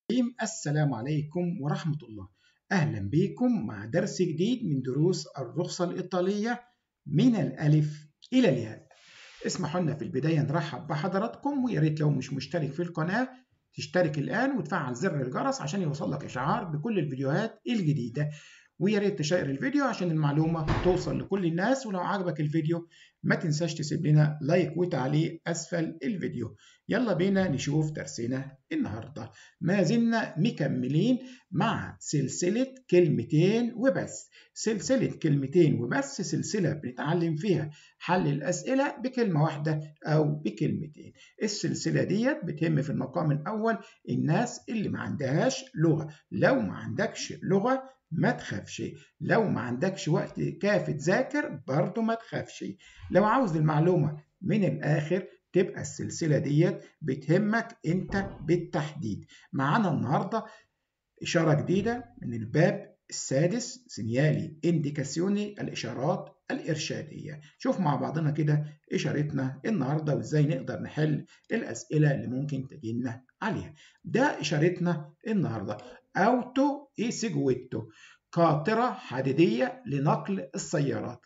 الرحيم السلام عليكم ورحمة الله أهلا بكم مع درس جديد من دروس الرخصة الإيطالية من الألف إلى الياء اسمحوا لنا في البداية نرحب بحضراتكم ويا ريت لو مش مشترك في القناة تشترك الآن وتفعل زر الجرس عشان يوصلك إشعار بكل الفيديوهات الجديدة ويا ريت تشير الفيديو عشان المعلومة توصل لكل الناس ولو عجبك الفيديو ما تنساش تسيب لنا لايك وتعليق أسفل الفيديو يلا بينا نشوف درسنا النهاردة ما زلنا مكملين مع سلسلة كلمتين وبس سلسلة كلمتين وبس سلسلة بنتعلم فيها حل الأسئلة بكلمة واحدة أو بكلمتين السلسلة ديت بتهم في المقام الأول الناس اللي ما عندهاش لغة لو ما عندكش لغة ما تخافش لو ما عندكش وقت كافي تذاكر برضه ما تخافش لو عاوز المعلومة من الآخر تبقى السلسلة ديت بتهمك أنت بالتحديد معانا النهاردة إشارة جديدة من الباب السادس سينيالي انديكاسيوني الإشارات الإرشادية شوف مع بعضنا كده إشارتنا النهاردة وإزاي نقدر نحل الأسئلة اللي ممكن تجينا عليها ده إشارتنا النهاردة أوتو إي سيجويتو قاطرة حديدية لنقل السيارات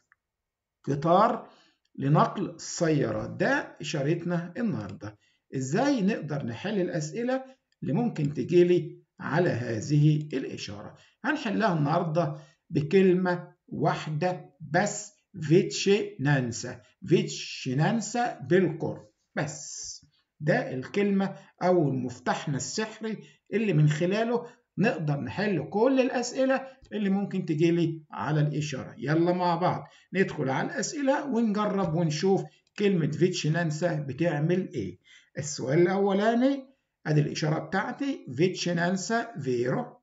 قطار لنقل السيارات ده إشارتنا النهاردة إزاي نقدر نحل الأسئلة اللي ممكن تجيلي على هذه الإشارة هنحلها النهاردة بكلمة واحدة بس فيتشينانسا فيتشينانسا بالقرب بس ده الكلمة أو المفتاحنا السحري اللي من خلاله نقدر نحل كل الأسئلة اللي ممكن تجيلي على الإشارة يلا مع بعض ندخل على الأسئلة ونجرب ونشوف كلمة فيتشينانسا بتعمل إيه السؤال الأولاني أدي الإشارة بتاعتي فيتشينانسا فيرو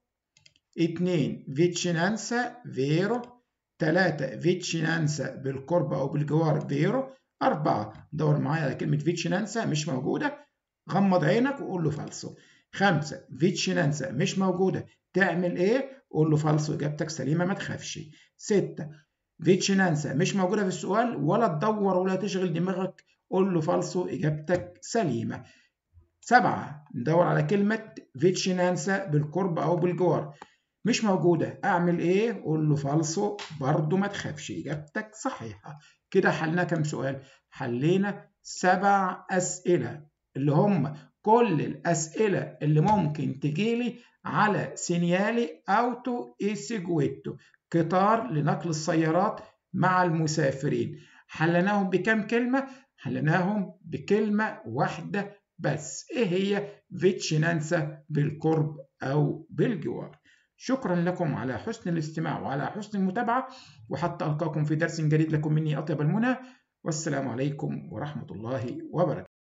اتنين فيتشينانسا فيرو تلاتة فيتشينانسا بالقرب أو بالجوار فيرو أربعة دور معايا على كلمة فيتشينانسا مش موجودة غمض عينك وقول له فالسو خمسة فيتشينانسا مش موجودة تعمل إيه؟ قول له فالسو إجابتك سليمة ما تخافش ستة فيتشينانسا مش موجودة في السؤال ولا تدور ولا تشغل دماغك قول له فالسو إجابتك سليمة سبعة ندور على كلمة فيتشينانسا بالقرب أو بالجوار مش موجودة أعمل إيه؟ قول له فالسو برضه ما تخافش إجابتك صحيحة كده حلنا كم سؤال؟ حلينا سبع أسئلة اللي هم كل الأسئلة اللي ممكن تجيلي على سينيالي أوتو إيسيجويتو قطار لنقل السيارات مع المسافرين حلناهم بكم كلمة؟ حلناهم بكلمة واحدة بس إيه هي فيتشينانسا بالقرب أو بالجوار شكرا لكم على حسن الاستماع وعلى حسن المتابعة وحتى ألقاكم في درس جديد لكم مني أطيب المنى والسلام عليكم ورحمة الله وبركاته